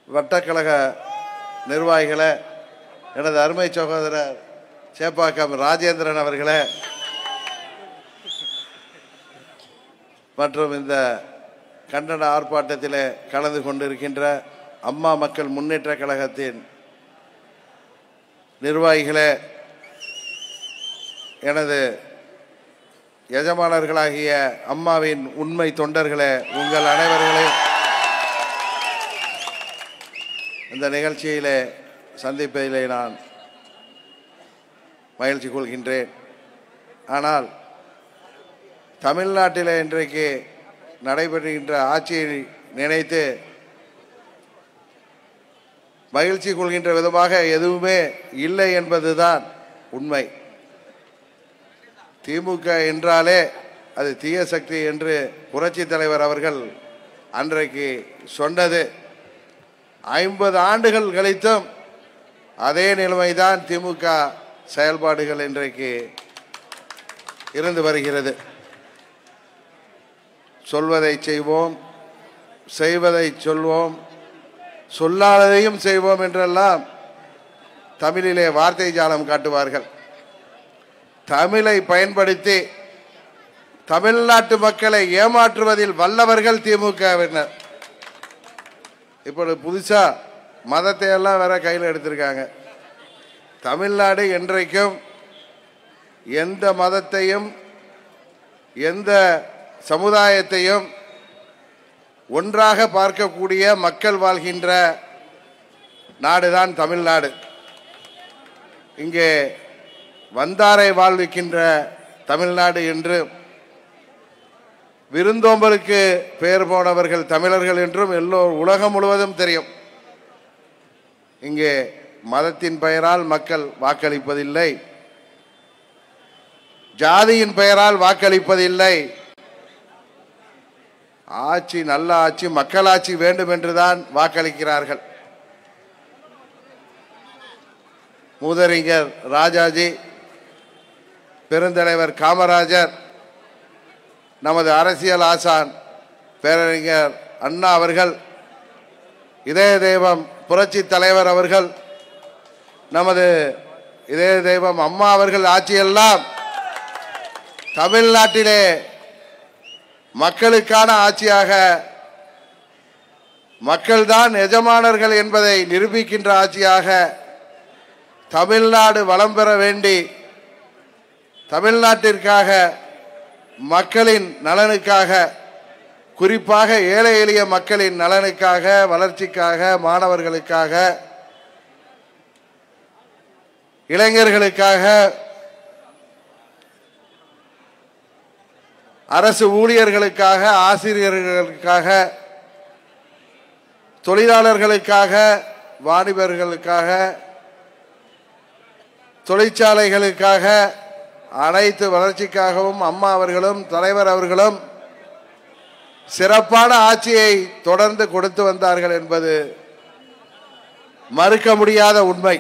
வட்டக்கழக நிர்வாகிகளை எனது அருமை சகோதரர் சேப்பாக்கம் ராஜேந்திரன் அவர்களே மற்றும் இந்த கண்டன ஆர்ப்பாட்டத்தில் கலந்து கொண்டிருக்கின்ற அம்மா மக்கள் முன்னேற்ற கழகத்தின் நிர்வாகிகளே எனது எஜமானர்களாகிய அம்மாவின் உண்மை தொண்டர்களே உங்கள் அனைவர்களையும் இந்த நிகழ்ச்சியிலே சந்திப்பதிலே நான் மகிழ்ச்சி கொள்கின்றேன் ஆனால் தமிழ்நாட்டில் இன்றைக்கு நடைபெறுகின்ற ஆட்சியை நினைத்து மகிழ்ச்சி கொள்கின்ற விதமாக எதுவுமே இல்லை என்பதுதான் உண்மை திமுக என்றாலே அது தீய சக்தி என்று புரட்சி தலைவர் அவர்கள் அன்றைக்கு சொன்னது ஐம்பது ஆண்டுகள் கழித்தும் அதே நிலைமைதான் திமுக செயல்பாடுகள் இன்றைக்கு இருந்து வருகிறது சொல்வதை செய்வோம் செய்வதை சொல்வோம் சொல்லாததையும் செய்வோம் என்றெல்லாம் தமிழிலே வார்த்தை ஜாலம் காட்டுவார்கள் தமிழை பயன்படுத்தி தமிழ்நாட்டு மக்களை ஏமாற்றுவதில் வல்லவர்கள் திமுகவினர் இப்பொழுது புதுசா மதத்தை எல்லாம் வேற கையில் எடுத்திருக்காங்க தமிழ்நாடு என்றைக்கும் எந்த மதத்தையும் எந்த சமுதாயத்தையும் ஒன்றாக பார்க்கக்கூடிய மக்கள் வாழ்கின்ற நாடுதான் தமிழ்நாடு இங்கே வந்தாரை வாழ்விக்கின்ற தமிழ்நாடு என்று விருந்தோம்பலுக்கு பெயர் போனவர்கள் தமிழர்கள் என்றும் எல்லோ உலகம் முழுவதும் தெரியும் இங்கே மதத்தின் பெயரால் மக்கள் வாக்களிப்பதில்லை ஜாதியின் பெயரால் வாக்களிப்பதில்லை ஆட்சி நல்ல ஆட்சி மக்களாட்சி வேண்டும் என்றுதான் வாக்களிக்கிறார்கள் மூதறிஞர் ராஜாஜி பெருந்தலைவர் காமராஜர் நமது அரசியல் ஆசான் பேரறிஞர் அண்ணா அவர்கள் இதய தெய்வம் புரட்சி தலைவர் அவர்கள் நமது இதய தெய்வம் அம்மா அவர்கள் ஆட்சியெல்லாம் தமிழ்நாட்டிலே மக்களுக்கான ஆட்சியாக மக்கள்தான் எஜமானர்கள் என்பதை நிரூபிக்கின்ற ஆட்சியாக தமிழ்நாடு வளம் பெற வேண்டி தமிழ்நாட்டிற்காக மக்களின் நலனுக்காக குறிப்பாக ஏழை எளிய மக்களின் நலனுக்காக வளர்ச்சிக்காக மாணவர்களுக்காக இளைஞர்களுக்காக அரசு ஊழியர்களுக்காக ஆசிரியர்களுக்காக தொழிலாளர்களுக்காக வாணிபர்களுக்காக தொழிற்சாலைகளுக்காக அனைத்து வளர்ச்சிக்காகவும் அம்மா அவர்களும் தலைவர் அவர்களும் சிறப்பான ஆட்சியை தொடர்ந்து கொடுத்து வந்தார்கள் என்பது மறுக்க முடியாத உண்மை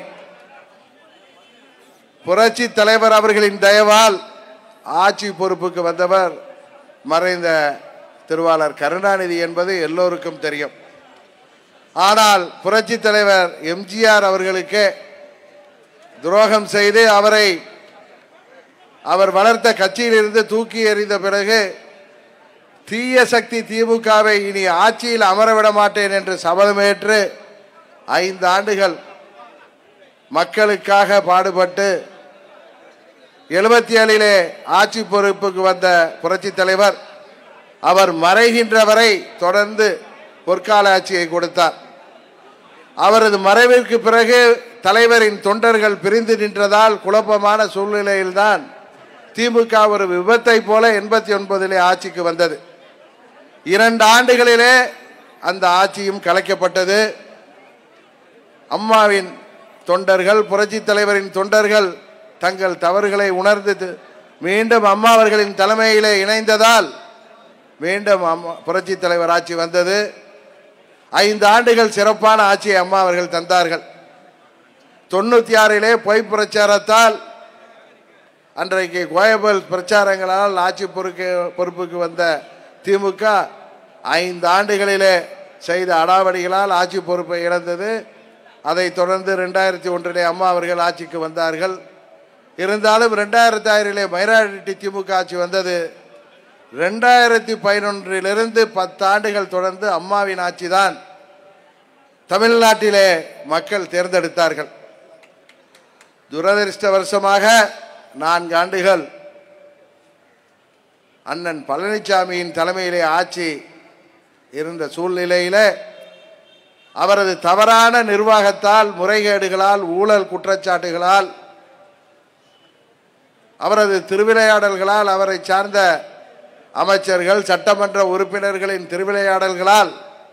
புரட்சி தலைவர் அவர்களின் தயவால் ஆட்சி பொறுப்புக்கு வந்தவர் மறைந்த திருவாளர் கருணாநிதி என்பது எல்லோருக்கும் தெரியும் ஆனால் புரட்சி தலைவர் எம்ஜிஆர் அவர்களுக்கு துரோகம் செய்து அவரை அவர் வளர்த்த கட்சியிலிருந்து தூக்கி எறிந்த பிறகு தீய சக்தி திமுகவை இனி ஆட்சியில் அமரவிட மாட்டேன் என்று சபதமேற்று ஐந்து ஆண்டுகள் மக்களுக்காக பாடுபட்டு எழுபத்தி ஏழிலே ஆட்சி பொறுப்புக்கு வந்த புரட்சி தலைவர் அவர் மறைகின்ற வரை தொடர்ந்து பொற்கால ஆட்சியை கொடுத்தார் அவரது மறைவிற்கு பிறகு தலைவரின் தொண்டர்கள் பிரிந்து நின்றதால் குழப்பமான சூழ்நிலையில்தான் திமுக ஒரு விபத்தை போல எண்பத்தி ஒன்பதிலே ஆட்சிக்கு வந்தது இரண்டு ஆண்டுகளிலே அந்த ஆட்சியும் கலைக்கப்பட்டது அம்மாவின் தொண்டர்கள் புரட்சி தலைவரின் தொண்டர்கள் தங்கள் தவறுகளை உணர்ந்து மீண்டும் அம்மா அவர்களின் தலைமையிலே இணைந்ததால் மீண்டும் அம்மா புரட்சி தலைவர் ஆட்சி வந்தது ஐந்து ஆண்டுகள் சிறப்பான ஆட்சியை அம்மா அவர்கள் தந்தார்கள் தொண்ணூற்றி ஆறிலே பொய் பிரச்சாரத்தால் அன்றைக்கு கோயபல் பிரச்சாரங்களால் ஆட்சி பொறுக்க பொறுப்புக்கு வந்த திமுக ஐந்து ஆண்டுகளிலே செய்த அடாவடிகளால் ஆட்சி பொறுப்பை இழந்தது அதைத் தொடர்ந்து ரெண்டாயிரத்தி ஒன்றிலே அம்மா அவர்கள் ஆட்சிக்கு வந்தார்கள் இருந்தாலும் ரெண்டாயிரத்தி ஆறிலே மைனாரிட்டி திமுக ஆட்சி வந்தது ரெண்டாயிரத்தி பதினொன்றிலிருந்து பத்தாண்டுகள் தொடர்ந்து அம்மாவின் ஆட்சிதான் தமிழ்நாட்டிலே மக்கள் தேர்ந்தெடுத்தார்கள் துரதிருஷ்டவசமாக நான்கு ஆண்டுகள் அண்ணன் பழனிசாமியின் தலைமையிலே ஆட்சி இருந்த சூழ்நிலையில அவரது தவறான நிர்வாகத்தால் முறைகேடுகளால் ஊழல் குற்றச்சாட்டுகளால் அவரது திருவிளையாடல்களால் அவரை சார்ந்த அமைச்சர்கள் சட்டமன்ற உறுப்பினர்களின் திருவிளையாடல்களால்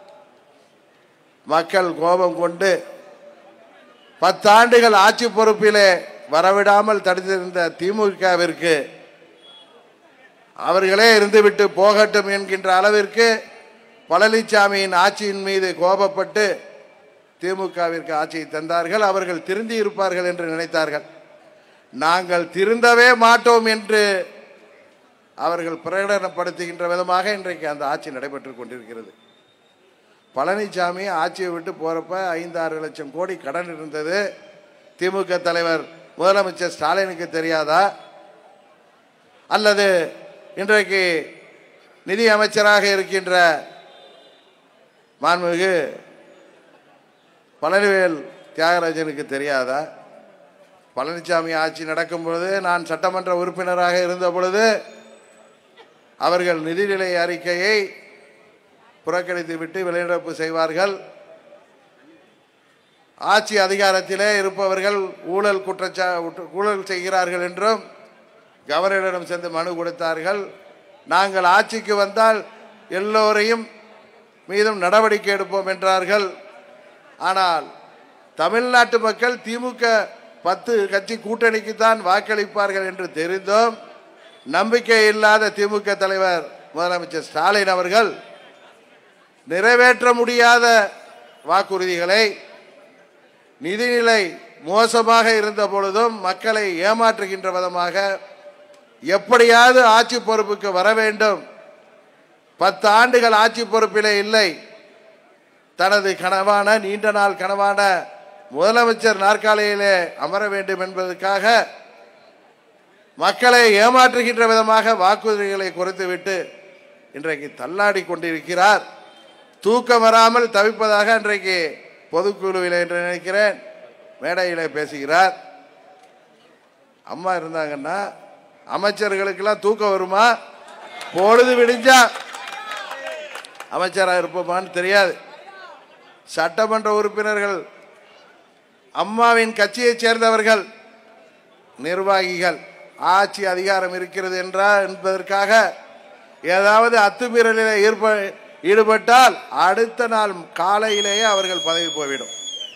மக்கள் கோபம் கொண்டு பத்தாண்டுகள் ஆட்சி பொறுப்பிலே வரவிடாமல் தடுத்திருந்த திமுகவிற்கு அவர்களே இருந்துவிட்டு போகட்டும் என்கின்ற அளவிற்கு பழனிசாமியின் ஆட்சியின் மீது கோபப்பட்டு திமுகவிற்கு ஆட்சியை தந்தார்கள் அவர்கள் திருந்தி இருப்பார்கள் என்று நினைத்தார்கள் நாங்கள் திருந்தவே மாட்டோம் என்று அவர்கள் பிரகடனப்படுத்துகின்ற விதமாக இன்றைக்கு அந்த ஆட்சி நடைபெற்றுக் கொண்டிருக்கிறது பழனிசாமி ஆட்சியை விட்டு போறப்ப ஐந்து ஆறு லட்சம் கோடி கடன் இருந்தது திமுக தலைவர் முதலமைச்சர் ஸ்டாலினுக்கு தெரியாதா அல்லது இன்றைக்கு நிதி அமைச்சராக இருக்கின்ற மாண்புமிகு பழனிவேல் தியாகராஜனுக்கு தெரியாதா பழனிசாமி ஆட்சி நடக்கும் பொழுது நான் சட்டமன்ற உறுப்பினராக இருந்த பொழுது அவர்கள் நிதிநிலை அறிக்கையை புறக்கணித்து விட்டு வெளிநடப்பு செய்வார்கள் ஆட்சி அதிகாரத்திலே இருப்பவர்கள் ஊழல் குற்றச்சா ஊழல் செய்கிறார்கள் என்றும் கவர்னரிடம் சென்று மனு கொடுத்தார்கள் நாங்கள் ஆட்சிக்கு வந்தால் எல்லோரையும் மீதும் நடவடிக்கை எடுப்போம் என்றார்கள் ஆனால் தமிழ்நாட்டு மக்கள் திமுக பத்து கட்சி கூட்டணிக்குத்தான் வாக்களிப்பார்கள் என்று தெரிந்தும் நம்பிக்கை இல்லாத திமுக தலைவர் முதலமைச்சர் ஸ்டாலின் அவர்கள் நிறைவேற்ற முடியாத வாக்குறுதிகளை நிதிநிலை மோசமாக இருந்த பொழுதும் மக்களை ஏமாற்றுகின்ற விதமாக எப்படியாவது ஆட்சி பொறுப்புக்கு வர வேண்டும் பத்து ஆண்டுகள் ஆட்சி பொறுப்பிலே இல்லை தனது கனவான நீண்ட நாள் கனவான முதலமைச்சர் நாற்காலியிலே அமர வேண்டும் என்பதற்காக மக்களை ஏமாற்றுகின்ற விதமாக வாக்குறுதிகளை குறைத்துவிட்டு இன்றைக்கு தள்ளாடி கொண்டிருக்கிறார் தூக்கம் வராமல் தவிப்பதாக இன்றைக்கு பொதுக்குழுவில் என்று நினைக்கிறேன் மேடையிலே பேசுகிறார் அம்மா இருந்தாங்கன்னா அமைச்சர்களுக்கெல்லாம் தூக்கம் வருமா பொழுது விடிஞ்சா அமைச்சராக இருப்போமான்னு தெரியாது சட்டமன்ற உறுப்பினர்கள் அம்மாவின் கட்சியைச் சேர்ந்தவர்கள் நிர்வாகிகள் ஆட்சி அதிகாரம் இருக்கிறது என்றால் என்பதற்காக ஏதாவது அத்துமீறலில் ஈர்ப்ப ஈடுபட்டால் அடுத்த நாள் காலையிலேயே அவர்கள் பதவி போய்விடும்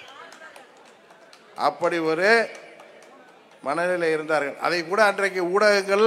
அப்படி ஒரு மனநிலை இருந்தார்கள் அதை கூட அன்றைக்கு ஊடகங்கள்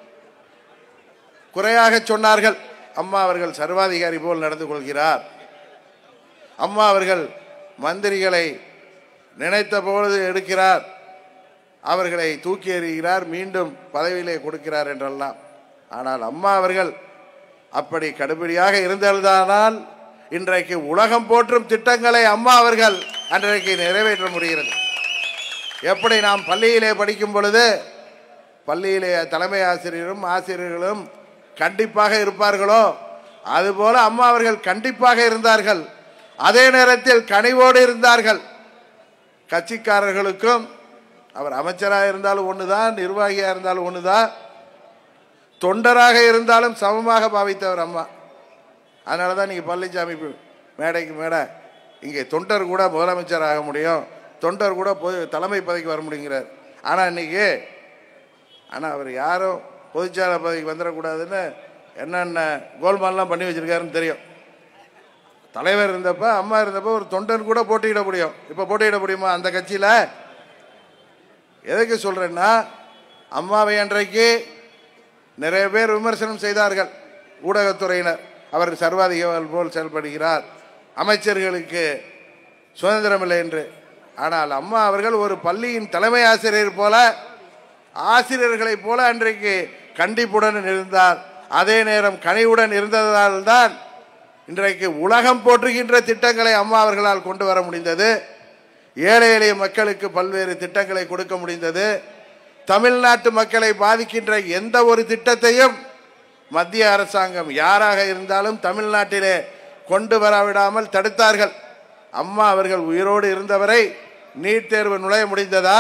குறையாக சொன்னார்கள் அம்மா அவர்கள் சர்வாதிகாரி போல் நடந்து கொள்கிறார் அம்மா அவர்கள் மந்திரிகளை நினைத்த பொழுது எடுக்கிறார் அவர்களை தூக்கி எறிகிறார் மீண்டும் பதவியிலே கொடுக்கிறார் என்றெல்லாம் ஆனால் அம்மா அவர்கள் அப்படி கடுபடியாக இருந்ததானால் இன்றைக்கு உலகம் போற்றும் திட்டங்களை அம்மா அவர்கள் அன்றைக்கு நிறைவேற்ற முடிகிறது எப்படி நாம் பள்ளியிலே படிக்கும் பொழுது பள்ளியிலே தலைமை ஆசிரியரும் ஆசிரியர்களும் கண்டிப்பாக இருப்பார்களோ அதுபோல அம்மா அவர்கள் கண்டிப்பாக இருந்தார்கள் அதே நேரத்தில் கனிவோடு இருந்தார்கள் கட்சிக்காரர்களுக்கும் அவர் அமைச்சராக இருந்தாலும் ஒண்ணுதான் நிர்வாகியாக இருந்தாலும் ஒண்ணுதான் தொண்டராக இருந்தாலும் சமமாக பாவித்தவர் அம்மா அதனால தான் நீங்கள் பழனிசாமி இப்ப மேடைக்கு மேடை இங்கே தொண்டர் கூட முதலமைச்சர் ஆக முடியும் தொண்டர் கூட பொது தலைமை பதவிக்கு வர முடியுங்கிறார் ஆனால் இன்னைக்கு ஆனால் அவர் யாரும் பொதுச்செயலாளர் பதவிக்கு வந்துடக்கூடாதுன்னு என்னென்ன கோல்மால்லாம் பண்ணி வச்சிருக்காருன்னு தெரியும் தலைவர் இருந்தப்ப அம்மா இருந்தப்ப ஒரு தொண்டன் கூட போட்டியிட முடியும் இப்போ போட்டியிட முடியுமா அந்த கட்சியில் எதுக்கு சொல்கிறேன்னா அம்மாவை அன்றைக்கு நிறைய பேர் விமர்சனம் செய்தார்கள் ஊடகத்துறையினர் அவர் சர்வாதிகாரி போல் செயல்படுகிறார் அமைச்சர்களுக்கு சுதந்திரம் இல்லை என்று ஆனால் அம்மா அவர்கள் ஒரு பள்ளியின் தலைமை ஆசிரியர் போல ஆசிரியர்களைப் போல அன்றைக்கு கண்டிப்புடன் இருந்தார் அதே நேரம் கனிவுடன் இருந்ததால் தான் இன்றைக்கு உலகம் போற்றுகின்ற திட்டங்களை அம்மா அவர்களால் கொண்டு வர முடிந்தது ஏழை எளிய மக்களுக்கு பல்வேறு திட்டங்களை கொடுக்க முடிந்தது தமிழ்நாட்டு மக்களை பாதிக்கின்ற எந்த ஒரு திட்டத்தையும் மத்திய அரசாங்கம் யாராக இருந்தாலும் தமிழ்நாட்டிலே கொண்டு வரவிடாமல் தடுத்தார்கள் அம்மா அவர்கள் உயிரோடு இருந்தவரை நீட் தேர்வு நுழைய முடிந்ததா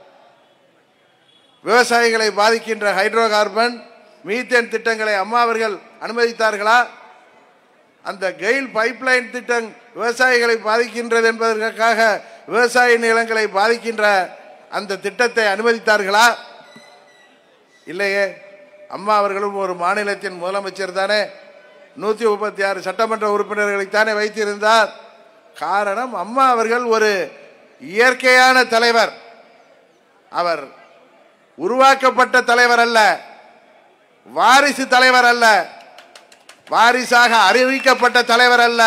விவசாயிகளை பாதிக்கின்ற ஹைட்ரோ கார்பன் மீத்தேன் திட்டங்களை அம்மா அவர்கள் அனுமதித்தார்களா அந்த கெயில் பைப்லைன் திட்டம் விவசாயிகளை பாதிக்கின்றது என்பதற்காக விவசாய நிலங்களை பாதிக்கின்ற அந்த திட்டத்தை அனுமதித்தார்களா இல்லையே அம்மா அவர்களும் ஒரு மாநிலத்தின் முதலமைச்சர் தானே நூற்றி முப்பத்தி ஆறு சட்டமன்ற உறுப்பினர்களைத்தானே வைத்திருந்தார் காரணம் அம்மா அவர்கள் ஒரு இயற்கையான தலைவர் அவர் உருவாக்கப்பட்ட தலைவர் அல்ல வாரிசு தலைவர் அல்ல வாரிசாக அறிவிக்கப்பட்ட தலைவர் அல்ல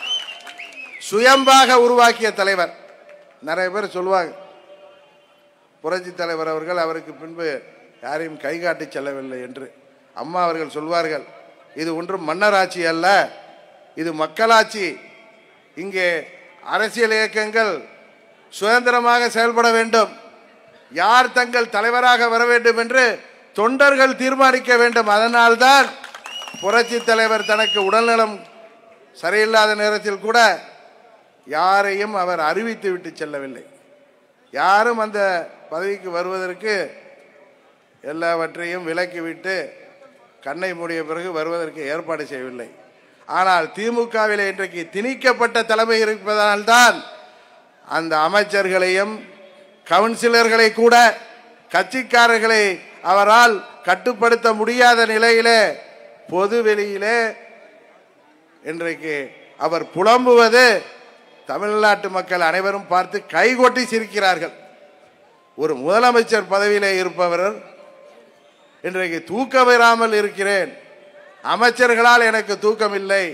சுயம்பாக உருவாக்கிய தலைவர் நிறைய பேர் சொல்லுவாங்க புரட்சி தலைவர் அவர்கள் அவருக்கு பின்பு யாரையும் கைகாட்டி செல்லவில்லை என்று அம்மா அவர்கள் சொல்வார்கள் இது ஒன்றும் மன்னராட்சி அல்ல இது மக்களாட்சி இங்கே அரசியல் இயக்கங்கள் சுதந்திரமாக செயல்பட வேண்டும் யார் தங்கள் தலைவராக வர வேண்டும் என்று தொண்டர்கள் தீர்மானிக்க வேண்டும் அதனால்தான் புரட்சி தலைவர் தனக்கு உடல்நலம் சரியில்லாத நேரத்தில் கூட யாரையும் அவர் அறிவித்து விட்டு செல்லவில்லை யாரும் அந்த பதவிக்கு வருவதற்கு எல்லாவற்றையும் விலக்கிவிட்டு கண்ணை மூடிய பிறகு வருவதற்கு ஏற்பாடு செய்யவில்லை ஆனால் திமுகவிலே இன்றைக்கு திணிக்கப்பட்ட தலைமை இருப்பதனால்தான் அந்த அமைச்சர்களையும் கவுன்சிலர்களை கூட கட்சிக்காரர்களை அவரால் கட்டுப்படுத்த முடியாத நிலையிலே பொது வெளியிலே இன்றைக்கு அவர் புலம்புவது தமிழ்நாட்டு மக்கள் அனைவரும் பார்த்து கைகொட்டி சிரிக்கிறார்கள் ஒரு முதலமைச்சர் பதவியிலே இருப்பவர் இன்றைக்கு தூக்கம் வராமல் இருக்கிறேன் அமைச்சர்களால் எனக்கு தூக்கம் இல்லை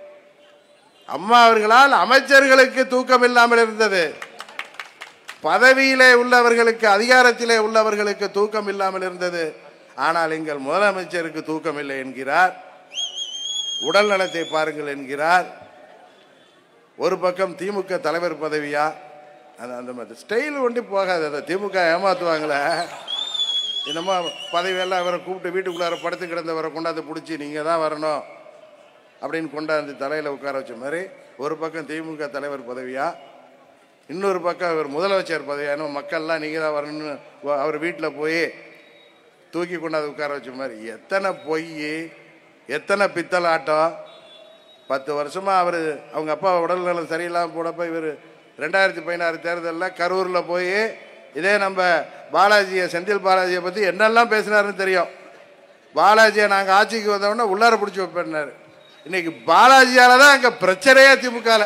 அம்மா அவர்களால் அமைச்சர்களுக்கு தூக்கம் இல்லாமல் இருந்தது பதவியிலே உள்ளவர்களுக்கு அதிகாரத்திலே உள்ளவர்களுக்கு தூக்கம் இல்லாமல் இருந்தது ஆனால் எங்கள் முதலமைச்சருக்கு தூக்கம் இல்லை என்கிறார் உடல் நலத்தை பாருங்கள் என்கிறார் ஒரு பக்கம் திமுக தலைவர் பதவியா அது அந்த மாதிரி ஸ்டைல் ஒண்டி போகாது அதை திமுக ஏமாத்துவாங்களே என்னமோ பதவியெல்லாம் அவரை கூப்பிட்டு வீட்டுக்குள்ளார படுத்து கிடந்தவரை கொண்டாந்து பிடிச்சி நீங்கள் தான் வரணும் அப்படின்னு கொண்டாந்து தலையில் உட்கார வச்ச மாதிரி ஒரு பக்கம் திமுக தலைவர் பதவியா இன்னொரு பக்கம் அவர் முதலமைச்சர் பதவியா இன்னும் மக்கள்லாம் நீங்கள் தான் வரணும்னு வ- அவர் வீட்டில் போய் தூக்கி கொண்டாந்து உட்கார வச்ச மாதிரி எத்தனை பொய் எத்தனை பித்தலாட்டம் பத்து வருஷமா அவர் அவங்க அப்பா உடல்நலம் சரியில்லாமல் போனப்ப இவர் ரெண்டாயிரத்தி பதினாறு தேர்தலில் கரூரில் போய் இதே நம்ம பாலாஜியை செந்தில் பாலாஜியை பற்றி என்னெல்லாம் பேசினாருன்னு தெரியும் பாலாஜியை நாங்கள் ஆட்சிக்கு வந்தோடனே உள்ளார பிடிச்சி வைப்பேன்னாரு இன்னைக்கு பாலாஜியால தான் அங்கே பிரச்சனையே திமுகவில்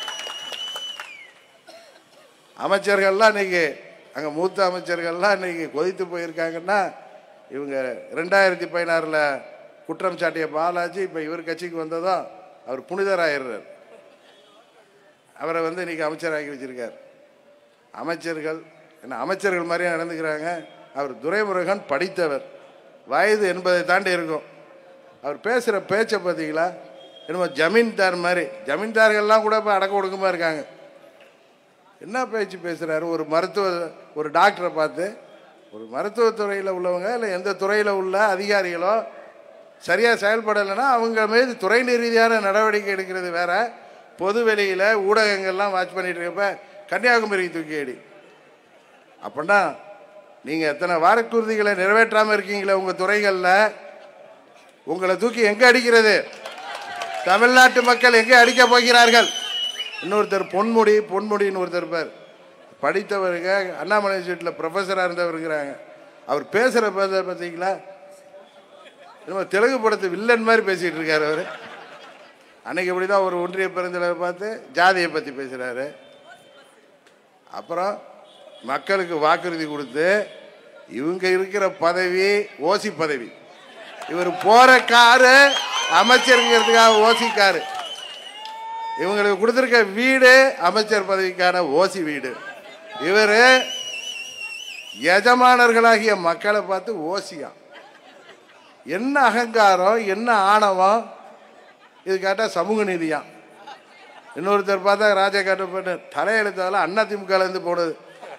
அமைச்சர்கள்லாம் இன்னைக்கு அங்கே மூத்த அமைச்சர்கள்லாம் இன்னைக்கு கொதித்து போயிருக்காங்கன்னா இவங்க ரெண்டாயிரத்தி பதினாறில் குற்றம் சாட்டிய பாலாஜி இப்போ இவர் கட்சிக்கு வந்ததும் அவர் புனிதராயிடுறார் அவரை வந்து இன்னைக்கு அமைச்சராக்கி வச்சிருக்கார் அமைச்சர்கள் என்ன அமைச்சர்கள் மாதிரியே நடந்துக்கிறாங்க அவர் துரைமுருகன் படித்தவர் வயது எண்பதை தாண்டி இருக்கும் அவர் பேசுகிற பேச்சை பார்த்தீங்களா என்னமோ ஜமீன்தார் மாதிரி ஜமீன்தார்கள்லாம் கூட இப்போ அடக்க ஒடுக்கமாக இருக்காங்க என்ன பேச்சு பேசுகிறாரு ஒரு மருத்துவ ஒரு டாக்டரை பார்த்து ஒரு மருத்துவத்துறையில் உள்ளவங்க இல்லை எந்த துறையில் உள்ள அதிகாரிகளோ சரியாக செயல்படலைன்னா அவங்க மீது துறை ரீதியான நடவடிக்கை எடுக்கிறது வேற பொது வெளியில் ஊடகங்கள்லாம் வாட்ச் பண்ணிட்டு இருக்கப்ப கன்னியாகுமரிக்கு தூக்கி அடி அப்படின்னா நீங்கள் எத்தனை வாக்குறுதிகளை நிறைவேற்றாமல் இருக்கீங்களே உங்கள் துறைகளில் உங்களை தூக்கி எங்கே அடிக்கிறது தமிழ்நாட்டு மக்கள் எங்கே அடிக்கப் போகிறார்கள் இன்னொருத்தர் பொன்முடி பொன்முடின்னு ஒருத்தர் இருப்பார் படித்தவருங்க அண்ணாமலை யூனிவர்சிட்டியில் ப்ரொஃபஸராக இருந்தவர் இருக்கிறாங்க அவர் பேசுகிற பேச பார்த்தீங்களா நம்ம தெலுங்கு படத்து வில்லன் மாதிரி பேசிகிட்டு இருக்காரு அவர் அன்னைக்கு இப்படி தான் ஒரு ஒன்றிய பெருந்தலைவர் பார்த்து ஜாதியை பற்றி பேசுகிறாரு அப்புறம் மக்களுக்கு வாக்குறுதி கொடுத்து இவங்க இருக்கிற பதவி ஓசி பதவி இவர் போற காரு அமைச்சருங்கிறதுக்காக ஓசி காரு இவங்களுக்கு கொடுத்துருக்க வீடு அமைச்சர் பதவிக்கான ஓசி வீடு இவர் எஜமானர்களாகிய மக்களை பார்த்து ஓசியா என்ன அகங்காரம் என்ன ஆணவம் இது கேட்டால் சமூக நீதியாம் இன்னொருத்தர் பார்த்தா ராஜா காட்ட பண்ணு தலையெழுத்தால அண்ணா திமுகலேருந்து போனது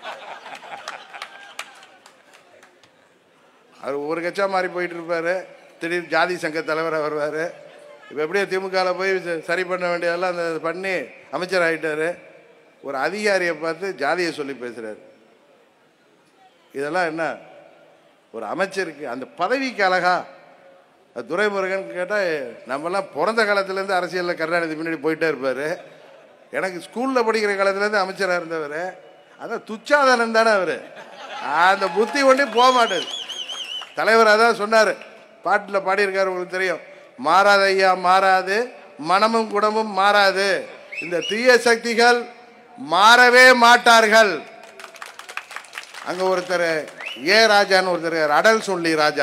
அவர் ஒரு கட்சா மாறி போயிட்டு இருப்பாரு திடீர் ஜாதி சங்க தலைவராக வருவார் இப்போ எப்படியோ திமுகவில் போய் ச- சரி பண்ண வேண்டியதெல்லாம் அந்த பண்ணி அமைச்சர் ஆகிட்டாரு ஒரு அதிகாரியை பார்த்து ஜாதியை சொல்லி பேசுகிறாரு இதெல்லாம் என்ன ஒரு அமைச்சருக்கு அந்த பதவிக்கு அழகா அது துரைமுருகன் கேட்டால் நம்மலாம் பிறந்த காலத்துலேருந்து அரசியலில் கருணாநிதி பின்னாடி போயிட்டே இருப்பார் எனக்கு ஸ்கூலில் படிக்கிற காலத்துலேருந்து அமைச்சராக இருந்தவர் அதான் துச்சாதனன் தானே அவர் அந்த புத்தி ஒன்றே போக மாட்டார் தலைவர் அதான் சொன்னார் பாட்டில் பாடியிருக்காரு உங்களுக்கு தெரியும் மாறாத ஐயா மாறாது மனமும் குணமும் மாறாது இந்த தீய சக்திகள் மாறவே மாட்டார்கள் அங்க ஒருத்தர் ஏ ராஜான்னு ஒருத்தர் இருக்காரு, அடல் சொல்லி ராஜா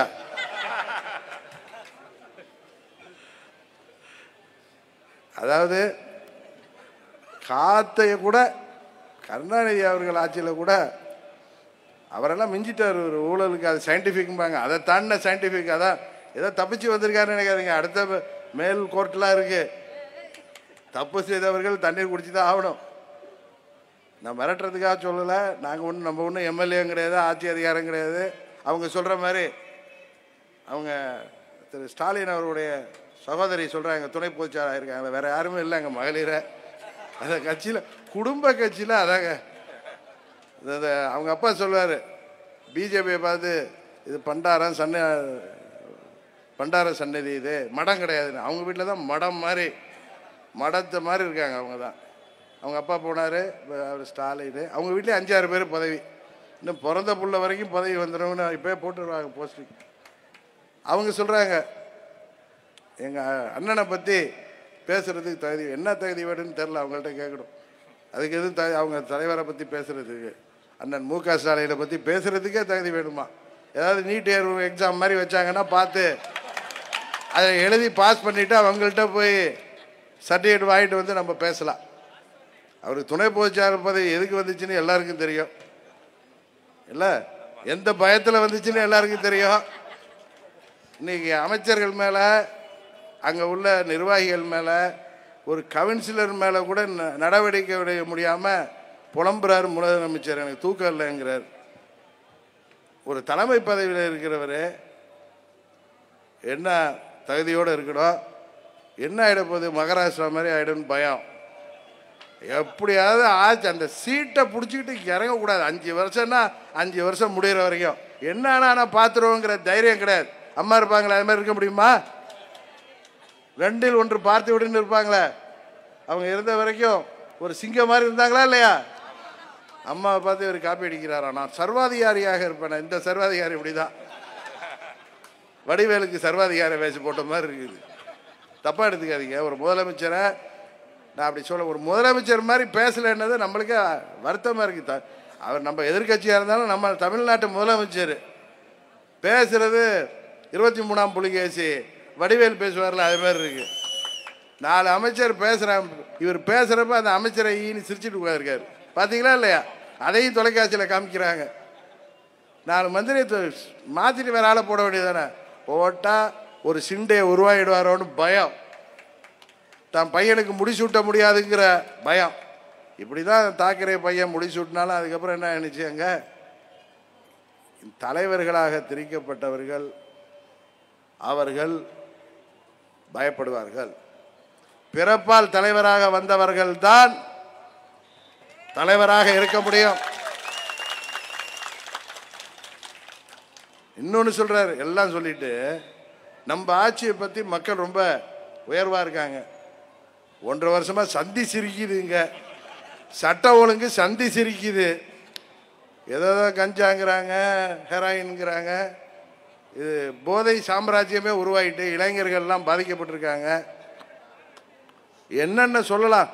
அதாவது காத்தைய கூட கருணாநிதி அவர்கள் ஆட்சியில் கூட அவரெல்லாம் மிஞ்சிட்டார் ஒரு ஊழலுக்கு அது சயின்டிஃபிக்பாங்க அதை தாண்டின சயின்டிஃபிக் அதான் ஏதோ தப்பிச்சு வந்திருக்காருன்னு நினைக்காதீங்க அடுத்த மே- மேல் கோர்ட்லாம் இருக்கு தப்பு செய்தவர்கள் தண்ணீர் குடிச்சு தான் ஆகணும் நான் மிரட்டுறதுக்காக சொல்லலை நாங்கள் ஒன்றும் நம்ம ஒன்றும் எம்எல்ஏவும் கிடையாது ஆட்சி அதிகாரம் கிடையாது அவங்க சொல்கிற மாதிரி அவங்க திரு ஸ்டாலின் அவருடைய சகோதரி சொல்கிறாங்க துணை பொதுச்சாளர் இருக்காங்க வேற யாருமே இல்லை எங்கள் மகளிரை அந்த கட்சியில் குடும்ப கட்சியில் அதாங்க இந்த- இந்த அவங்க அப்பா சொல்லுவார் பிஜேபியை பார்த்து இது பண்டாரம் சன்ன பண்டார சன்னதி இது மடம் கிடையாதுன்னு அவங்க வீட்டில் தான் மடம் மாதிரி மடத்தை மாதிரி இருக்காங்க அவங்க தான் அவங்க அப்பா போனார் அவர் ஸ்டாலின் அவங்க வீட்லேயே அஞ்சாறு பேர் பதவி இன்னும் பிறந்த புள்ள வரைக்கும் பதவி வந்துடும்னு இப்போயே போட்டுருவாங்க போஸ்டிங் அவங்க சொல்கிறாங்க எங்கள் அண்ணனை பற்றி பேசுகிறதுக்கு தகுதி என்ன தகுதி வேணும்னு தெரில அவங்கள்ட்ட கேட்கணும் அதுக்கு எதுவும் தகுதி அவங்க தலைவரை பற்றி பேசுகிறதுக்கு அண்ணன் மு க ஸ்டாலினை பற்றி பேசுகிறதுக்கே தகுதி வேணுமா ஏதாவது நீட் தேர்வு எக்ஸாம் மாதிரி வச்சாங்கன்னா பார்த்து அதை எழுதி பாஸ் பண்ணிவிட்டு அவங்கள்ட்ட போய் சர்டிஃபிகேட் வாங்கிட்டு வந்து நம்ம பேசலாம் அவருக்கு துணை பொதுச்சாளர் பதவி எதுக்கு வந்துச்சுன்னு எல்லாருக்கும் தெரியும் இல்லை எந்த பயத்தில் வந்துச்சுன்னு எல்லாருக்கும் தெரியும் இன்னைக்கு அமைச்சர்கள் மேலே அங்கே உள்ள நிர்வாகிகள் மேலே ஒரு கவுன்சிலர் மேலே கூட ந- நடவடிக்கை எடுக்க முடியாமல் புலம்புறார் முதலமைச்சர் எனக்கு தூக்கம் இல்லைங்கிறார் ஒரு தலைமை பதவியில் இருக்கிறவர் என்ன தகுதியோடு இருக்கணும் என்ன ஆகிட போகுது மகாராஷ்டிரா மாதிரி ஆகிடும்னு பயம் எப்படியாவது ஆச்சு அந்த சீட்டை பிடிச்சிக்கிட்டு இறங்கக்கூடாது அஞ்சு வருஷம்னா அஞ்சு வருஷம் முடிகிற வரைக்கும் என்னன்னா ஆனால் பார்த்துருவோங்கிற தைரியம் கிடையாது அம்மா இருப்பாங்களே அது மாதிரி இருக்க முடியுமா ரெண்டில் ஒன்று பார்த்து விடுன்னு இருப்பாங்களே அவங்க இருந்த வரைக்கும் ஒரு சிங்கம் மாதிரி இருந்தாங்களா இல்லையா அம்மாவை பார்த்து இவர் காப்பி அடிக்கிறாரா நான் சர்வாதிகாரியாக இருப்பேன் இந்த சர்வாதிகாரி இப்படிதான் வடிவேலுக்கு சர்வாதிகார வேஷம் போட்ட மாதிரி இருக்குது தப்பாக எடுத்துக்காதீங்க ஒரு முதலமைச்சரை நான் அப்படி சொல்ல ஒரு முதலமைச்சர் மாதிரி பேசலைன்னது நம்மளுக்கே வருத்தமாக இருக்குது த- அவர் நம்ம எதிர்க்கட்சியாக இருந்தாலும் நம்ம தமிழ்நாட்டு முதலமைச்சர் பேசுறது இருபத்தி மூணாம் புலிகேசி வடிவேல் பேசுவார்ல அது மாதிரி இருக்கு நாலு அமைச்சர் பேசுகிறான் இவர் பேசுகிறப்ப அந்த அமைச்சரை ஈன்னு சிரிச்சிட்டு உட்காந்துருக்காரு பார்த்தீங்களா இல்லையா அதையும் தொலைக்காட்சியில் காமிக்கிறாங்க நாலு மந்திரி மாற்றிட்டு வேற ஆளை போட வேண்டியதானே போட்டால் ஒரு சிண்டையை உருவாகிடுவாரோன்னு பயம் தன் பையனுக்கு முடிசூட்ட முடியாதுங்கிற பயம் இப்படி தான் தாக்கரே பையன் முடிசூட்டினாலும் அதுக்கப்புறம் என்ன ஆனிச்சு அங்கே தலைவர்களாக திரிக்கப்பட்டவர்கள் அவர்கள் பயப்படுவார்கள் பிறப்பால் தலைவராக வந்தவர்கள் தான் தலைவராக இருக்க முடியும் இன்னொன்று சொல்றாரு எல்லாம் சொல்லிட்டு நம்ம ஆட்சியை பற்றி மக்கள் ரொம்ப உயர்வாக இருக்காங்க ஒன்றரை வருஷமா சந்தி சிரிக்குதுங்க சட்ட ஒழுங்கு சந்தி சிரிக்குது ஏதோ ஏதோ கஞ்சாங்கிறாங்க ஹெராயின்ங்கிறாங்க இது போதை சாம்ராஜ்யமே உருவாகிட்டு இளைஞர்கள்லாம் பாதிக்கப்பட்டிருக்காங்க என்னென்ன சொல்லலாம்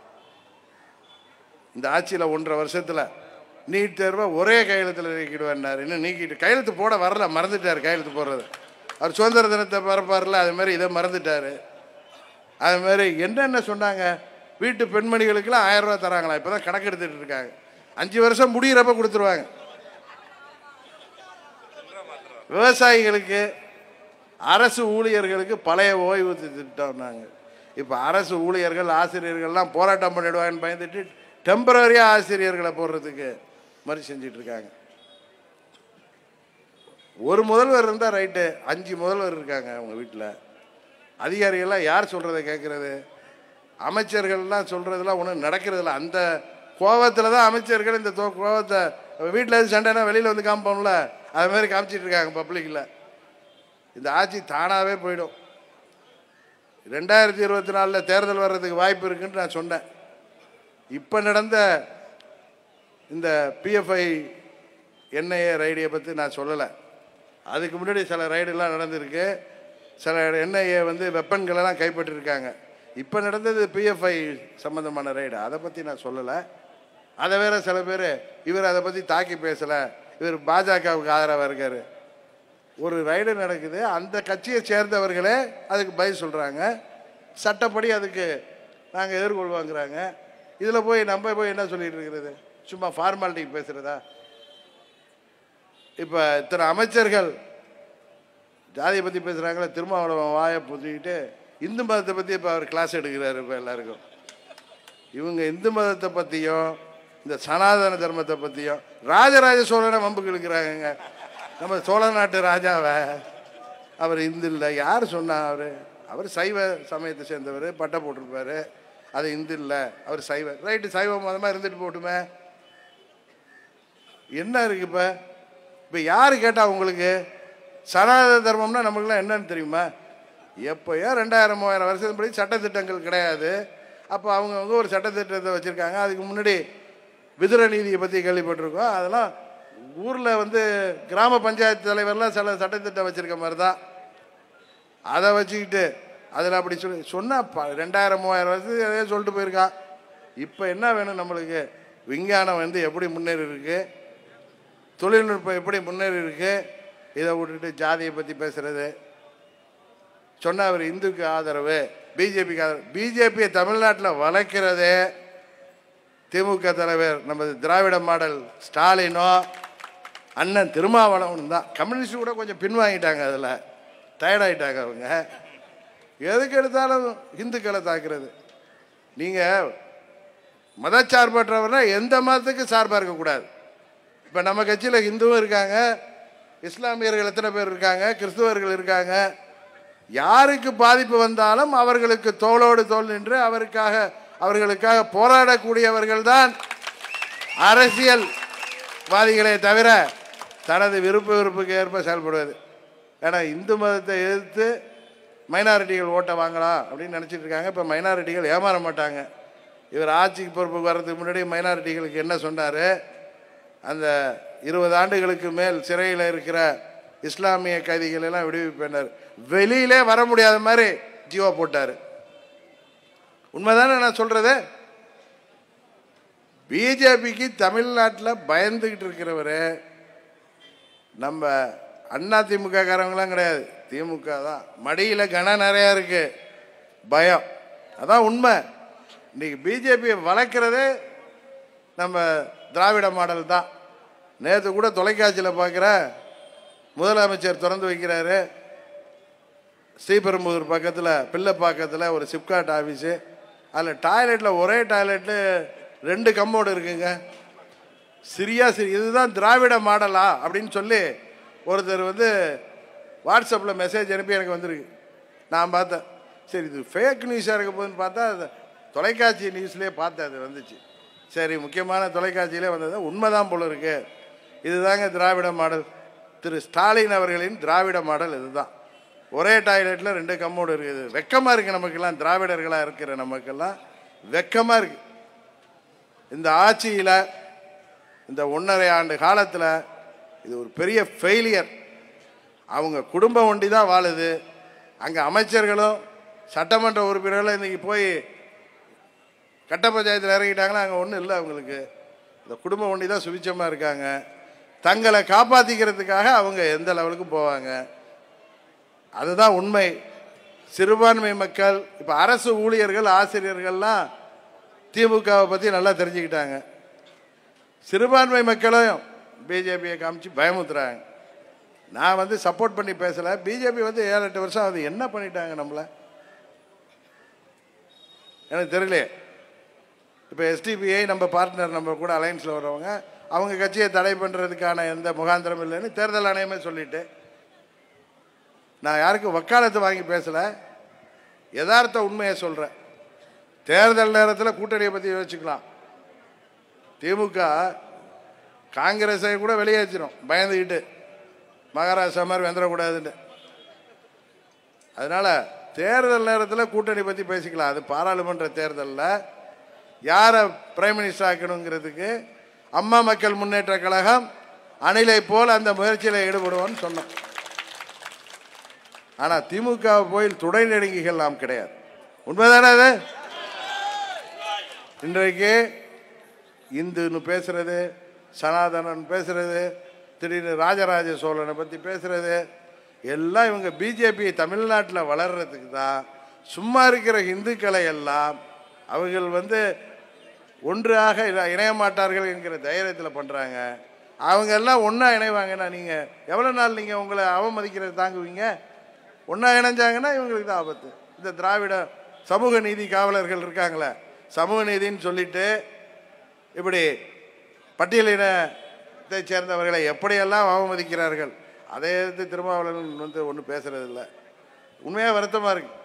இந்த ஆட்சியில் ஒன்றரை வருஷத்தில் நீட் தேர்வை ஒரே கையெழுத்தில் நீக்கிடுவேன்னார் இன்னும் நீக்கிட்டு கையெழுத்து போட வரல மறந்துட்டார் கையெழுத்து போடுறது அவர் சுதந்திர தினத்தை பரப்பார்ல அது மாதிரி இதை மறந்துட்டார் அது மாதிரி என்னென்ன சொன்னாங்க வீட்டு பெண்மணிகளுக்கெல்லாம் ஆயிரம் ரூபா தராங்களா இப்போ தான் கணக்கு எடுத்துட்டு இருக்காங்க அஞ்சு வருஷம் முடியிறப்ப கொடுத்துருவாங்க விவசாயிகளுக்கு அரசு ஊழியர்களுக்கு பழைய ஓய்வு திட்டம்னாங்க இப்போ அரசு ஊழியர்கள் ஆசிரியர்கள்லாம் போராட்டம் பண்ணிடுவாங்கன்னு பயந்துட்டு டெம்பரரியாக ஆசிரியர்களை போடுறதுக்கு மாதிரி செஞ்சிட்டு இருக்காங்க ஒரு முதல்வர் இருந்தால் ரைட்டு அஞ்சு முதல்வர் இருக்காங்க அவங்க வீட்டில் அதிகாரிகள்லாம் யார் சொல்கிறத கேட்குறது அமைச்சர்கள்லாம் சொல்கிறதுலாம் ஒன்றும் நடக்கிறதில்ல அந்த கோவத்தில் தான் அமைச்சர்கள் இந்த தோ கோவத்தை வீட்டில் எது சண்டைனா வெளியில் வந்து காமிப்போம்ல அது மாதிரி காமிச்சிட்டு இருக்காங்க பப்ளிக்கில் இந்த ஆட்சி தானாகவே போயிடும் ரெண்டாயிரத்தி இருபத்தி நாலில் தேர்தல் வர்றதுக்கு வாய்ப்பு இருக்குன்னு நான் சொன்னேன் இப்போ நடந்த இந்த பிஎஃப்ஐ என்ஐஏ ரைடியை பற்றி நான் சொல்லலை அதுக்கு முன்னாடி சில ரைடெல்லாம் நடந்திருக்கு சில என்ஐஏ வந்து வெப்பன்களெல்லாம் கைப்பற்றிருக்காங்க இப்போ நடந்தது பிஎஃப்ஐ சம்மந்தமான ரைடு அதை பற்றி நான் சொல்லலை அதை வேற சில பேர் இவர் அதை பற்றி தாக்கி பேசலை இவர் பாஜகவுக்கு ஆதரவாக இருக்கார் ஒரு ரைடு நடக்குது அந்த கட்சியை சேர்ந்தவர்களே அதுக்கு பதில் சொல்கிறாங்க சட்டப்படி அதுக்கு நாங்கள் எதிர்கொள்வாங்கிறாங்க இதில் போய் நம்ம போய் என்ன சொல்லிட்டு இருக்கிறது சும்மா ஃபார்மாலிட்டிக்கு பேசுகிறதா இப்போ இத்தனை அமைச்சர்கள் ஜாதியை பற்றி பேசுகிறாங்களே திருமாவளவன் வாயை புத்திக்கிட்டு இந்து மதத்தை பற்றி இப்போ அவர் கிளாஸ் எடுக்கிறாரு இப்போ எல்லாருக்கும் இவங்க இந்து மதத்தை பற்றியும் இந்த சனாதன தர்மத்தை பற்றியும் ராஜராஜ சோழனை வம்புக்கு இழுக்கிறாங்க நம்ம சோழ நாட்டு ராஜாவை அவர் இந்து இல்லை யார் சொன்னா அவர் அவர் சைவ சமயத்தை சேர்ந்தவர் பட்டை போட்டிருப்பாரு அது இந்து இல்லை அவர் சைவ ரைட்டு சைவ மதமாக இருந்துட்டு போட்டுமே என்ன இருக்கு இப்போ இப்போ யார் கேட்டா உங்களுக்கு சனாதன தர்மம்னா நம்மளுக்குலாம் என்னன்னு தெரியுமா எப்போயோ ரெண்டாயிரம் மூவாயிரம் வருஷத்துப்படி சட்டத்திட்டங்கள் கிடையாது அப்போ அவங்கவுங்க ஒரு சட்டத்திட்டத்தை வச்சுருக்காங்க அதுக்கு முன்னாடி விதுர நீதியை பற்றி கேள்விப்பட்டிருக்கோம் அதெல்லாம் ஊரில் வந்து கிராம பஞ்சாயத்து தலைவர்லாம் சில சட்டத்திட்டம் வச்சுருக்க மாதிரி தான் அதை வச்சுக்கிட்டு அதில் அப்படி சொல்லி சொன்னால் ப ரெண்டாயிரம் மூவாயிரம் வருஷத்துக்கு அதே சொல்லிட்டு போயிருக்கான் இப்போ என்ன வேணும் நம்மளுக்கு விஞ்ஞானம் வந்து எப்படி முன்னேறி இருக்கு தொழில்நுட்பம் எப்படி முன்னேறி இருக்கு இதை விட்டுட்டு ஜாதியை பற்றி பேசுறது சொன்ன அவர் இந்துக்கு ஆதரவு பிஜேபிக்கு ஆதரவு பிஜேபியை தமிழ்நாட்டில் வளர்க்கிறதே திமுக தலைவர் நமது திராவிட மாடல் ஸ்டாலினோ அண்ணன் திருமாவளவனும் தான் கம்யூனிஸ்ட் கூட கொஞ்சம் பின்வாங்கிட்டாங்க அதில் டயர்டாயிட்டாங்க அவங்க எதுக்கு எடுத்தாலும் இந்துக்களை தாக்குறது நீங்கள் மதச்சார்பற்றவர்னா எந்த மதத்துக்கு சார்பாக இருக்கக்கூடாது இப்போ நம்ம கட்சியில் ஹிந்துவும் இருக்காங்க இஸ்லாமியர்கள் எத்தனை பேர் இருக்காங்க கிறிஸ்துவர்கள் இருக்காங்க யாருக்கு பாதிப்பு வந்தாலும் அவர்களுக்கு தோளோடு தோள் நின்று அவருக்காக அவர்களுக்காக போராடக்கூடியவர்கள் தான் அரசியல்வாதிகளே தவிர தனது விருப்ப விருப்புக்கு ஏற்ப செயல்படுவது ஏன்னா இந்து மதத்தை எதிர்த்து மைனாரிட்டிகள் ஓட்டை வாங்கலாம் அப்படின்னு நினச்சிட்டு இருக்காங்க இப்போ மைனாரிட்டிகள் ஏமாற மாட்டாங்க இவர் ஆட்சிக்கு பொறுப்புக்கு வர்றதுக்கு முன்னாடி மைனாரிட்டிகளுக்கு என்ன சொன்னார் அந்த இருபது ஆண்டுகளுக்கு மேல் சிறையில் இருக்கிற இஸ்லாமிய கைதிகள் எல்லாம் விடுவிப்பினார் வெளியிலே வர முடியாத மாதிரி ஜீவோ போட்டார் உண்மைதானே நான் சொல்றது பிஜேபிக்கு தமிழ்நாட்டில் பயந்துகிட்டு இருக்கிறவர் நம்ம அண்ணா திமுக காரங்களாம் கிடையாது திமுக தான் மடியில் கனம் நிறையா இருக்கு பயம் அதான் உண்மை இன்னைக்கு பிஜேபியை வளர்க்குறதே நம்ம திராவிட மாடல் தான் நேற்று கூட தொலைக்காட்சியில் பார்க்குற முதலமைச்சர் திறந்து வைக்கிறாரு ஸ்ரீபெரும்புதூர் பக்கத்தில் பிள்ளைப்பாக்கத்தில் ஒரு சிப்காட் ஆஃபீஸு அதில் டாய்லெட்டில் ஒரே டாய்லெட்டு ரெண்டு கம்மோடு இருக்குங்க சிரியா சிரி இதுதான் திராவிட மாடலா அப்படின்னு சொல்லி ஒருத்தர் வந்து வாட்ஸ்அப்பில் மெசேஜ் அனுப்பி எனக்கு வந்திருக்கு நான் பார்த்தேன் சரி இது ஃபேக் நியூஸாக இருக்க போகுதுன்னு பார்த்தா அது தொலைக்காட்சி நியூஸ்லேயே பார்த்தேன் அது வந்துச்சு சரி முக்கியமான தொலைக்காட்சியிலே வந்தது உண்மைதான் போல இருக்கு இதுதாங்க திராவிட மாடல் திரு ஸ்டாலின் அவர்களின் திராவிட மாடல் இதுதான் ஒரே டாய்லெட்டில் ரெண்டு கம்மோடு இருக்குது வெக்கமாக இருக்குது நமக்கெல்லாம் திராவிடர்களாக இருக்கிற நமக்கெல்லாம் வெக்கமாக இருக்குது இந்த ஆட்சியில் இந்த ஒன்றரை ஆண்டு காலத்தில் இது ஒரு பெரிய ஃபெயிலியர் அவங்க குடும்பம் ஒண்டி தான் வாழுது அங்கே அமைச்சர்களும் சட்டமன்ற உறுப்பினர்களும் இன்றைக்கி போய் கட்ட பஞ்சாயத்தில் இறங்கிட்டாங்கன்னா அங்கே ஒன்றும் இல்லை அவங்களுக்கு இந்த குடும்பம் ஒண்டி தான் சுபிச்சமாக இருக்காங்க தங்களை காப்பாற்றிக்கிறதுக்காக அவங்க எந்த லெவலுக்கும் போவாங்க அதுதான் உண்மை சிறுபான்மை மக்கள் இப்போ அரசு ஊழியர்கள் ஆசிரியர்கள்லாம் திமுகவை பற்றி நல்லா தெரிஞ்சுக்கிட்டாங்க சிறுபான்மை மக்களையும் பிஜேபியை காமிச்சு பயமுத்துறாங்க நான் வந்து சப்போர்ட் பண்ணி பேசலை பிஜேபி வந்து ஏழு எட்டு வருஷம் அது என்ன பண்ணிட்டாங்க நம்மளை எனக்கு தெரியல இப்போ எஸ்டிபிஐ நம்ம பார்ட்னர் நம்ம கூட அலைன்ஸில் வரவங்க அவங்க கட்சியை தடை பண்ணுறதுக்கான எந்த முகாந்திரம் இல்லைன்னு தேர்தல் ஆணையமே சொல்லிட்டு நான் யாருக்கும் வக்காலத்து வாங்கி பேசலை யதார்த்த உண்மையை சொல்கிறேன் தேர்தல் நேரத்தில் கூட்டணியை பற்றி யோசிச்சுக்கலாம் திமுக காங்கிரஸை கூட வெளியேற்றிடும் பயந்துக்கிட்டு மகாராஷ்டிரா மாதிரி வந்துடக்கூடாதுன்னு அதனால் தேர்தல் நேரத்தில் கூட்டணி பற்றி பேசிக்கலாம் அது பாராளுமன்ற தேர்தலில் யாரை பிரைம் மினிஸ்டர் ஆக்கணுங்கிறதுக்கு அம்மா மக்கள் முன்னேற்ற கழகம் அணிலை போல் அந்த முயற்சியில் ஈடுபடுவோம்னு சொன்னோம் ஆனால் திமுக போய் துணை நெடுங்கிகள் நாம் கிடையாது உண்மைதானே அது இன்றைக்கு இந்துன்னு பேசுறது சனாதனன் பேசுறது திடீர்னு ராஜராஜ சோழனை பற்றி பேசுறது எல்லாம் இவங்க பிஜேபி தமிழ்நாட்டில் வளர்றதுக்கு தான் சும்மா இருக்கிற இந்துக்களை எல்லாம் அவர்கள் வந்து ஒன்றாக இணை- இணைய மாட்டார்கள் என்கிற தைரியத்தில் பண்ணுறாங்க அவங்க எல்லாம் ஒன்றா இணைவாங்கன்னா நீங்கள் எவ்வளோ நாள் நீங்கள் உங்களை அவமதிக்கிறது தாங்குவீங்க ஒன்றா இணைஞ்சாங்கன்னா இவங்களுக்கு தான் ஆபத்து இந்த திராவிட சமூக நீதி காவலர்கள் இருக்காங்களே சமூக நீதின்னு சொல்லிட்டு இப்படி பட்டியலினத்தை சேர்ந்தவர்களை எப்படியெல்லாம் அவமதிக்கிறார்கள் அதை எதிர்த்து திருமாவளவன் வந்து ஒன்றும் பேசுறதில்ல உண்மையாக வருத்தமாக இருக்கு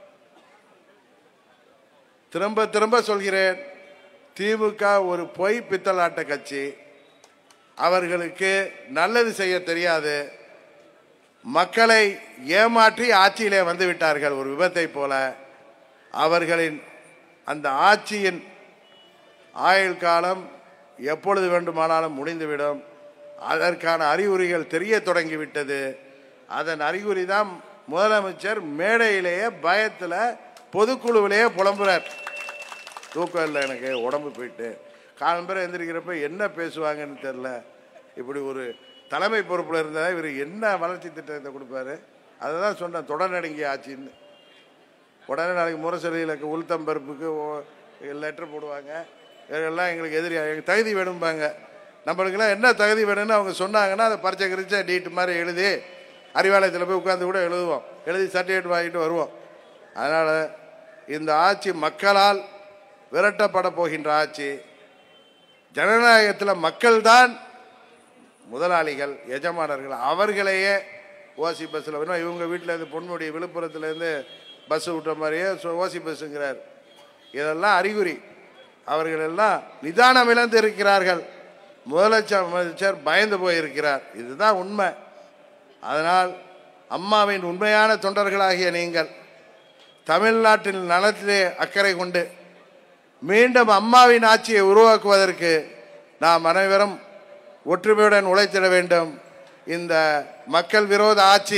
திரும்ப திரும்ப சொல்கிறேன் திமுக ஒரு பொய் பித்தலாட்ட கட்சி அவர்களுக்கு நல்லது செய்ய தெரியாது மக்களை ஏமாற்றி ஆட்சியிலே வந்து விட்டார்கள் ஒரு விபத்தை போல அவர்களின் அந்த ஆட்சியின் ஆயுள் காலம் எப்பொழுது வேண்டுமானாலும் முடிந்துவிடும் அதற்கான அறிகுறிகள் தெரிய தொடங்கிவிட்டது அதன் அறிகுறி தான் முதலமைச்சர் மேடையிலேயே பயத்தில் பொதுக்குழுவிலேயே புலம்புறார் தூக்கம் இல்லை எனக்கு உடம்பு போயிட்டு காலம்பரை எந்திரிக்கிறப்ப என்ன பேசுவாங்கன்னு தெரில இப்படி ஒரு தலைமை பொறுப்பில் இருந்தால் இவர் என்ன வளர்ச்சி திட்டத்தை கொடுப்பாரு அதை தான் சொன்னேன் தொடர்நடுங்கிய ஆட்சின்னு உடனே நாளைக்கு முரசொலியில் உளுத்தம்பருப்புக்கு லெட்டர் போடுவாங்க இதெல்லாம் எங்களுக்கு எதிரி எங்களுக்கு தகுதி வேணும்பாங்க நம்மளுக்கெல்லாம் என்ன தகுதி வேணும்னு அவங்க சொன்னாங்கன்னா அதை பரிச்சை கிரிச்சை டீட்டு மாதிரி எழுதி அறிவாலயத்தில் போய் உட்காந்து கூட எழுதுவோம் எழுதி சர்டிஃபிகேட் வாங்கிட்டு வருவோம் அதனால் இந்த ஆட்சி மக்களால் விரட்டப்பட போகின்ற ஆட்சி ஜனநாயகத்தில் மக்கள்தான் முதலாளிகள் எஜமானர்கள் அவர்களையே ஓசி பஸ்ஸில் வேணும் இவங்க வீட்டில் இருந்து பொன்முடி விழுப்புரத்துலேருந்து பஸ் விட்ட மாதிரியே சு- ஓசி பஸ்ஸுங்கிறார் இதெல்லாம் அறிகுறி அவர்கள் எல்லாம் நிதானம் இழந்து இருக்கிறார்கள் முதலமைச்சர் அமைச்சர் பயந்து போயிருக்கிறார் இதுதான் உண்மை அதனால் அம்மாவின் உண்மையான தொண்டர்களாகிய நீங்கள் தமிழ்நாட்டின் நலத்திலே அக்கறை கொண்டு மீண்டும் அம்மாவின் ஆட்சியை உருவாக்குவதற்கு நாம் அனைவரும் ஒற்றுமையுடன் உழைத்திட வேண்டும் இந்த மக்கள் விரோத ஆட்சி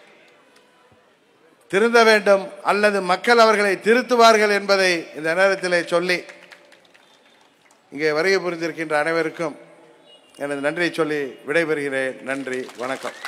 திருந்த வேண்டும் அல்லது மக்கள் அவர்களை திருத்துவார்கள் என்பதை இந்த நேரத்திலே சொல்லி இங்கே வருகை புரிந்திருக்கின்ற அனைவருக்கும் எனது நன்றியை சொல்லி விடைபெறுகிறேன் நன்றி வணக்கம்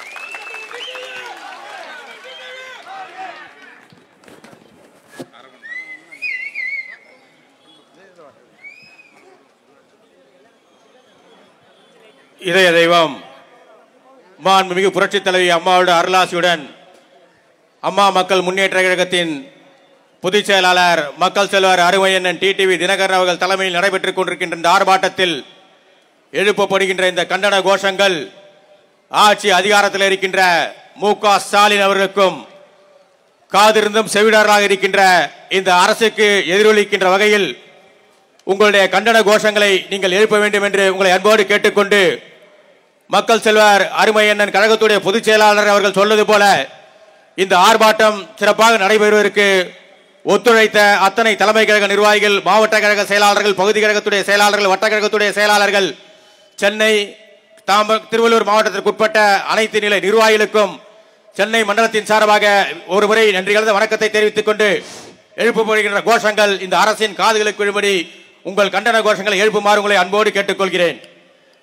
இதய தெய்வம் மாண்புமிகு புரட்சித் தலைவி அம்மாவோட அருளாசியுடன் அம்மா மக்கள் முன்னேற்ற கழகத்தின் பொதுச் செயலாளர் மக்கள் செல்வர் அருமையண்ணன் டிடிவி தினகரன் அவர்கள் தலைமையில் நடைபெற்றுக் கொண்டிருக்கின்ற இந்த ஆர்ப்பாட்டத்தில் எழுப்பப்படுகின்ற இந்த கண்டன கோஷங்கள் ஆட்சி அதிகாரத்தில் இருக்கின்ற மு க ஸ்டாலின் அவர்களுக்கும் காதிருந்தும் செவிடாராக இருக்கின்ற இந்த அரசுக்கு எதிரொலிக்கின்ற வகையில் உங்களுடைய கண்டன கோஷங்களை நீங்கள் எழுப்ப வேண்டும் என்று உங்களை அன்போடு கேட்டுக்கொண்டு மக்கள் செல்வர் அருமையண்ணன் கழகத்துடைய பொதுச் செயலாளர் அவர்கள் சொன்னது போல இந்த ஆர்ப்பாட்டம் சிறப்பாக நடைபெறுவதற்கு ஒத்துழைத்த அத்தனை தலைமை கழக நிர்வாகிகள் மாவட்ட கழக செயலாளர்கள் பகுதி கழகத்துடைய செயலாளர்கள் வட்ட கழகத்துடைய செயலாளர்கள் சென்னை தாம திருவள்ளூர் மாவட்டத்திற்கு உட்பட்ட அனைத்து நிலை நிர்வாகிகளுக்கும் சென்னை மண்டலத்தின் சார்பாக ஒரு முறை நன்றி கலந்த வணக்கத்தை தெரிவித்துக் கொண்டு எழுப்பப்படுகின்ற கோஷங்கள் இந்த அரசின் காதுகளுக்கு விழும்படி உங்கள் கண்டன கோஷங்களை எழுப்புமாறு உங்களை அன்போடு கேட்டுக்கொள்கிறேன்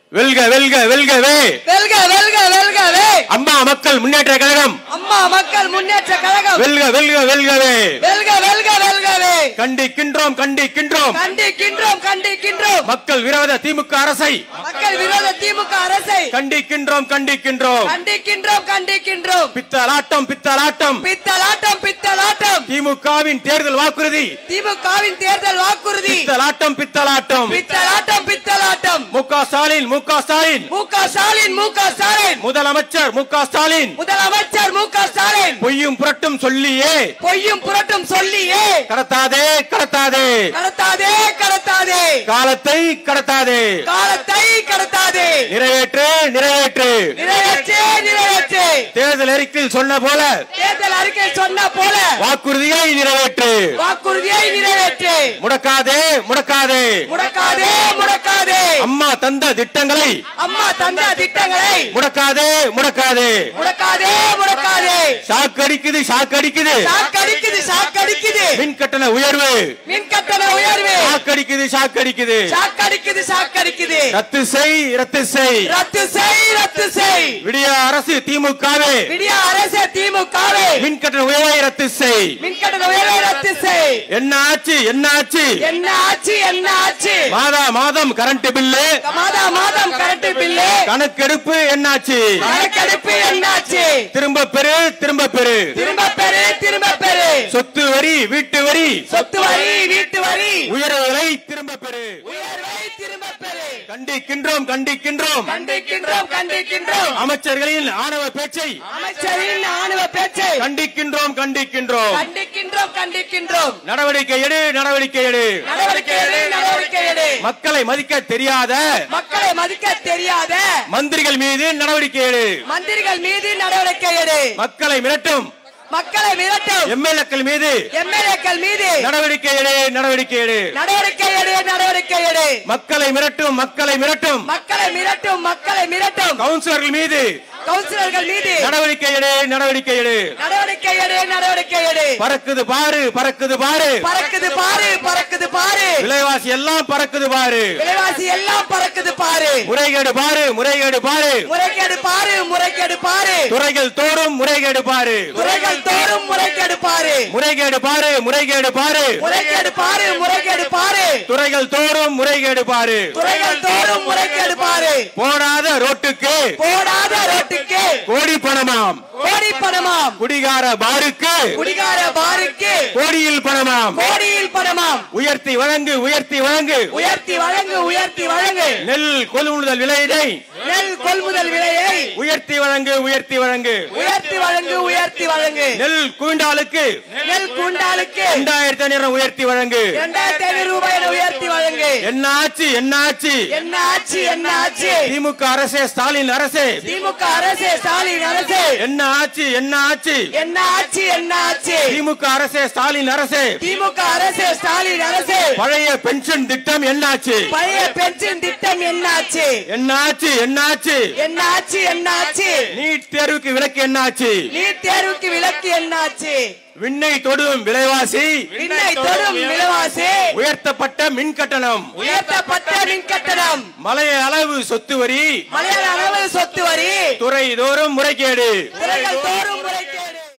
வெல்க வெல்க வெல்கவே வெல்க வெல்க வெல்கவே அம்மா மக்கள் முன்னேற்ற கழகம் அம்மா மக்கள் முன்னேற்ற கழகம் வெல்க வெல்க வெல்கவே வெல்க வெல்க வெல்கவே கண்டிக்கின்றோம் கண்டிக்கின்றோம் கண்டிக்கின்றோம் கண்டிக்கின்றோம் மக்கள் விரோத திமுக அரசை மக்கள் விரோத திமுக அரசை கண்டிக்கின்றோம் கண்டிக்கின்றோம் கண்டிக்கின்றோம் கண்டிக்கின்றோம் பித்தலாட்டம் பித்தலாட்டம் பித்தலாட்டம் பித்தலாட்டம் திமுகவின் தேர்தல் வாக்குறுதி திமுகவின் தேர்தல் வாக்குறுதி பித்தலாட்டம் பித்தலாட்டம் பித்தலாட்டம் பித்தலாட்டம் மு க ஸ்டாலின் மு க ஸ்டாலின் மு க ஸ்டாலின் மு க ஸ்டாலின் முதலமைச்சர் மு க ஸ்டாலின் முதலமைச்சர் மு க ஸ்டாலின் பொய்யும் புரட்டும் சொல்லியே பொய்யும் புரட்டும் சொல்லியே கடத்தாதே கடத்தாதே கடத்தாதே கடத்தாதே காலத்தை கடத்தாதே காலத்தை கடத்தாதே நிறைவேற்று நிறைவேற்று நிறைவேற்றே நிறைவேற்றே தேர்தல் அறிக்கையில் சொன்ன போல தேர்தல் அறிக்கை சொன்ன போல வாக்குறுதியை நிறைவேற்று வாக்குறுதியை நிறைவேற்று முடக்காதே முடக்காதே முடக்காதே முடக்காதே அம்மா தந்த திட்டங்களை அம்மா தந்த திட்டங்களை முடக்காதே முடக்காதே முடக்காதே முடக்காதே ஷாக்கடிக்குது ஷாக்கடிக்குது சாக்கடிக்குது சாக்கடிக்குது மின் கட்டண உயர்வு மின் கட்டண உயர்வு ஷாக்கடிக்குது ஷாக்கடிக்குது சாக்கடிக்குது சாக்கடிக்குது ரத்து செய் ரத்து செய் ரத்து செய் ரத்து செய் விடிய அரசு திமுகவே விடிய அரசு திமுகவே மின் கட்டண உயர்வை ரத்து செய் மின் கட்டண உயர்வை ரத்து செய் என்ன ஆச்சு என்ன ஆச்சு என்ன ஆச்சு என்ன ஆச்சு மாதா மாதம் கரண்ட் பில்லு மாதா மாதம் கரண்ட் பில்லு கணக்கெடுப்பு என்னாச்சு கணக்கெடுப்பு என்னாச்சு திரும்ப பெறு திரும்ப பெறு திரும்ப பெறு திரும்ப பெறு சொத்து வரி வீட்டு வரி சொத்து வரி வீட்டு வரி உயர்வுகளை திரும்ப பெறு உயர்வை திரும்ப பெறு கண்டிக்கின்றோம் கண்டிக்கின்றோம் கண்டிக்கின்றோம் கண்டிக்கின்றோம் அமைச்சர்களின் ஆணவ பேச்சை அமைச்சரின் ஆணவ பேச்சை கண்டிக்கின்றோம் கண்டிக்கின்றோம் கண்டிக்கின்றோம் கண்டிக்கின்றோம் நடவடிக்கை எடு நடவடிக்கை எடு நடவடிக்கை எடு நடவடிக்கை எடு மக்களை மதிக்க தெரியாத மக்களை மதிக்க தெரியாத மந்திரிகள் மீது நடவடிக்கை எடு மந்திரிகள் மீது நடவடிக்கை எடு மக்களை மிரட்டும் மக்களை மிரட்டும் எம்எல்ஏக்கள் மீது எம்எல்ஏக்கள் மீது நடவடிக்கை எடு நடவடிக்கை எடு நடவடிக்கை எடு நடவடிக்கை எடு மக்களை மிரட்டும் மக்களை மிரட்டும் மக்களை மிரட்டும் மக்களை மிரட்டும் கவுன்சிலர்கள் மீது கவுன்சிலர்கள் மீது நடவடிக்கை எடு நடவடிக்கை எடு நடவடிக்கை எடு நடவடிக்கை எடு பறக்குது பாரு பறக்குது பாரு பறக்குது பாரு பறக்குது பாரு விலைவாசி எல்லாம் பறக்குது பாரு விலைவாசி எல்லாம் பறக்குது பாரு முறைகேடு பாரு முறைகேடு பாரு முறைகேடு பாரு முறைகேடு பாரு துறைகள் தோறும் முறைகேடு பாரு துறைகள் தோறும் முறைகேடு பாரு முறைகேடு பாரு முறைகேடு பாரு முறைகேடு பாரு முறைகேடு பாரு துறைகள் தோறும் முறைகேடு பாரு துறைகள் தோறும் முறைகேடு பாரு போடாத ரோட்டுக்கு போடாத ரோட்டுக்கு கோடி பணமாம் கோடி பணமாம் குடிகார பாருக்கு குடிகார பாருக்கு கோடியில் பணமாம் கோடியில் பணமாம் உயர்த்தி வழங்கு உயர்த்தி வழங்கு உயர்த்தி வழங்கு உயர்த்தி வழங்கு நெல் கொள்முதல் விலையினை நெல் கொள்முதல் விலையை உயர்த்தி வழங்கு உயர்த்தி வழங்கு உயர்த்தி வழங்கு உயர்த்தி வழங்கு நெல் குவிண்டாலுக்கு நெல் குண்டாலுக்கு இரண்டாயிரத்தி ஐநூறு உயர்த்தி வழங்கு இரண்டாயிரத்தி ஐநூறு ரூபாய் என உயர்த்தி வழங்கு என்ன ஆச்சு என்ன ஆச்சு என்ன ஆச்சு என்ன ஆச்சு திமுக அரசே ஸ்டாலின் அரசே திமுக அரசு ஸ்டாலின் அரசு என்ன ஆச்சு என்ன ஆச்சு என்ன ஆச்சு என்ன ஆச்சு திமுக அரசே ஸ்டாலின் அரசே திமுக அரசு ஸ்டாலின் அரசு பழைய பென்ஷன் திட்டம் என்னாச்சு பழைய பென்ஷன் திட்டம் என்னாச்சு என்னாச்சு என்னாச்சு என்னாச்சு என்னாச்சு நீட் தேர்வுக்கு விலக்கு என்னாச்சு நீட் தேர்வுக்கு விலக்கு என்னாச்சு விண்ணை தொடும் விலைவாசி விண்ணை தொடும் விலைவாசி உயர்த்தப்பட்ட மின் கட்டணம் உயர்த்தப்பட்ட மின் கட்டணம் மலைய அளவு சொத்து வரி மலையாள அளவு சொத்து வரி துறை தோறும் முறைகேடு துறைகள் தோறும்